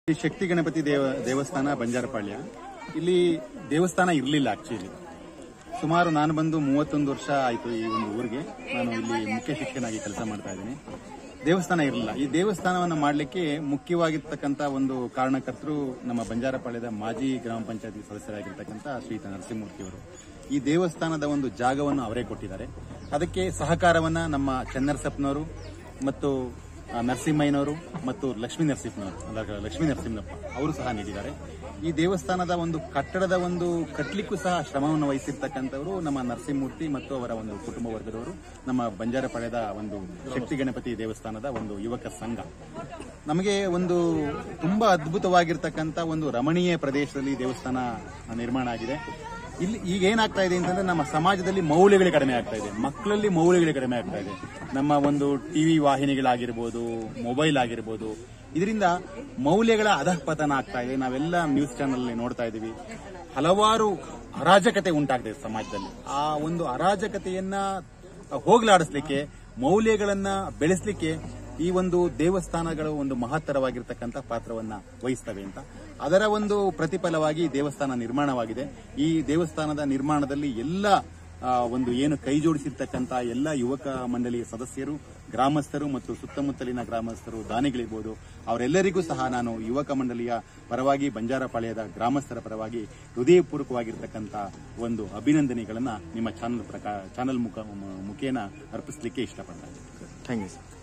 ಈ ಶಕ್ತಿ ಗಣಪತಿ ದೇವ ದೇವಸ್ಥಾನ ಬಂಜಾರಪಾಳ್ಯ ಇಲ್ಲಿ ದೇವಸ್ಥಾನ ಇರಲಿಲ್ಲ ಆಕ್ಚುಲಿ ಸುಮಾರು ನಾನು ಬಂದು ಮೂವತ್ತೊಂದು ವರ್ಷ ಆಯಿತು ಈ ಒಂದು ಊರಿಗೆ ನಾನು ಇಲ್ಲಿ ಮುಖ್ಯ ಶಿಕ್ಷಕನಾಗಿ ಕೆಲಸ ಮಾಡ್ತಾ ಇದ್ದೀನಿ ದೇವಸ್ಥಾನ ಇರಲಿಲ್ಲ ಈ ದೇವಸ್ಥಾನವನ್ನು ಮಾಡಲಿಕ್ಕೆ ಮುಖ್ಯವಾಗಿರ್ತಕ್ಕಂಥ ಒಂದು ಕಾರಣಕರ್ತರು ನಮ್ಮ ಬಂಜಾರಪಾಳ್ಯದ ಮಾಜಿ ಗ್ರಾಮ ಪಂಚಾಯತಿ ಸದಸ್ಯರಾಗಿರ್ತಕ್ಕಂಥ ಶ್ರೀಯುತ ನರಸಿಂಹಮೂರ್ತಿಯವರು ಈ ದೇವಸ್ಥಾನದ ಒಂದು ಜಾಗವನ್ನು ಅವರೇ ಕೊಟ್ಟಿದ್ದಾರೆ ಅದಕ್ಕೆ ಸಹಕಾರವನ್ನ ನಮ್ಮ ಚನ್ನರಸಪ್ಪನವರು ಮತ್ತು ಆ, ನರಸಿಂಹಯ್ಯನವರು ಮತ್ತು ಲಕ್ಷ್ಮೀ ನರಸಿಂಹನವರು ಅಲ್ಲ, ಲಕ್ಷ್ಮೀ ನರಸಿಂಹಪ್ಪ ಅವರು ಸಹ ನೀಡಿದ್ದಾರೆ ಈ ದೇವಸ್ಥಾನದ ಒಂದು ಕಟ್ಟಡದ ಒಂದು ಕಟ್ಟಲಿಕ್ಕೂ ಸಹ ಶ್ರಮವನ್ನು ವಹಿಸಿರ್ತಕ್ಕಂಥವರು ನಮ್ಮ ನರಸಿಂಹಮೂರ್ತಿ ಮತ್ತು ಅವರ ಒಂದು ಕುಟುಂಬ ವರ್ಗದವರು ನಮ್ಮ ಬಂಜಾರಪಾಳ್ಯದ ಒಂದು ಶಕ್ತಿ ಗಣಪತಿ ದೇವಸ್ಥಾನದ ಒಂದು ಯುವಕ ಸಂಘ ನಮಗೆ ಒಂದು ತುಂಬಾ ಅದ್ಭುತವಾಗಿರ್ತಕ್ಕಂಥ ಒಂದು ರಮಣೀಯ ಪ್ರದೇಶದಲ್ಲಿ ಈ ದೇವಸ್ಥಾನ ನಿರ್ಮಾಣ ಆಗಿದೆ ಇಲ್ಲಿ ಈಗ ಏನಾಗ್ತಾ ಇದೆ ಅಂತಂದ್ರೆ ನಮ್ಮ ಸಮಾಜದಲ್ಲಿ ಮೌಲ್ಯಗಳು ಕಡಿಮೆ ಆಗ್ತಾ ಇದೆ ಮಕ್ಕಳಲ್ಲಿ ಮೌಲ್ಯಗಳು ಕಡಿಮೆ ಆಗ್ತಾ ಇದೆ ನಮ್ಮ ಒಂದು ಟಿವಿ ವಾಹಿನಿಗಳಾಗಿರ್ಬೋದು ಮೊಬೈಲ್ ಆಗಿರ್ಬೋದು ಇದರಿಂದ ಮೌಲ್ಯಗಳ ಅಧಃಪತನ ಆಗ್ತಾ ಇದೆ ನಾವೆಲ್ಲ ನ್ಯೂಸ್ ಚಾನೆಲ್ ನೋಡ್ತಾ ಇದೀವಿ ಹಲವಾರು ಅರಾಜಕತೆ ಉಂಟಾಗ್ತಾ ಇದೆ ಸಮಾಜದಲ್ಲಿ ಆ ಒಂದು ಅರಾಜಕತೆಯನ್ನ ಹೋಗಲಾಡಿಸ್ಲಿಕ್ಕೆ ಮೌಲ್ಯಗಳನ್ನ ಬೆಳೆಸಲಿಕ್ಕೆ ಈ ಒಂದು ದೇವಸ್ಥಾನಗಳು ಒಂದು ಮಹತ್ತರವಾಗಿರ್ತಕ್ಕಂಥ ಪಾತ್ರವನ್ನ ವಹಿಸ್ತವೆ ಅಂತ ಅದರ ಒಂದು ಪ್ರತಿಫಲವಾಗಿ ಈ ದೇವಸ್ಥಾನ ನಿರ್ಮಾಣವಾಗಿದೆ ಈ ದೇವಸ್ಥಾನದ ನಿರ್ಮಾಣದಲ್ಲಿ ಎಲ್ಲ ಆ, ಒಂದು ಏನು ಕೈ ಜೋಡಿಸಿರ್ತಕ್ಕಂಥ ಎಲ್ಲ ಯುವಕ ಮಂಡಳಿಯ ಸದಸ್ಯರು ಗ್ರಾಮಸ್ಥರು ಮತ್ತು ಸುತ್ತಮುತ್ತಲಿನ ಗ್ರಾಮಸ್ಥರು ದಾನಿಗಳಿರ್ಬೋದು ಅವರೆಲ್ಲರಿಗೂ ಸಹ ನಾನು ಯುವಕ ಮಂಡಳಿಯ ಪರವಾಗಿ ಬಂಜಾರಪಾಳ್ಯದ ಗ್ರಾಮಸ್ಥರ ಪರವಾಗಿ ಹೃದಯಪೂರ್ವಕವಾಗಿರ್ತಕ್ಕಂಥ ಒಂದು ಅಭಿನಂದನೆಗಳನ್ನ ನಿಮ್ಮ ಚಾನಲ್ ಪ್ರಕಾರ ಚಾನಲ್ ಮುಖ ಮುಖೇನ ಅರ್ಪಿಸಲಿಕ್ಕೆ ಇಷ್ಟಪಡ್ತಾರೆ ಥ್ಯಾಂಕ್ ಯು ಸರ್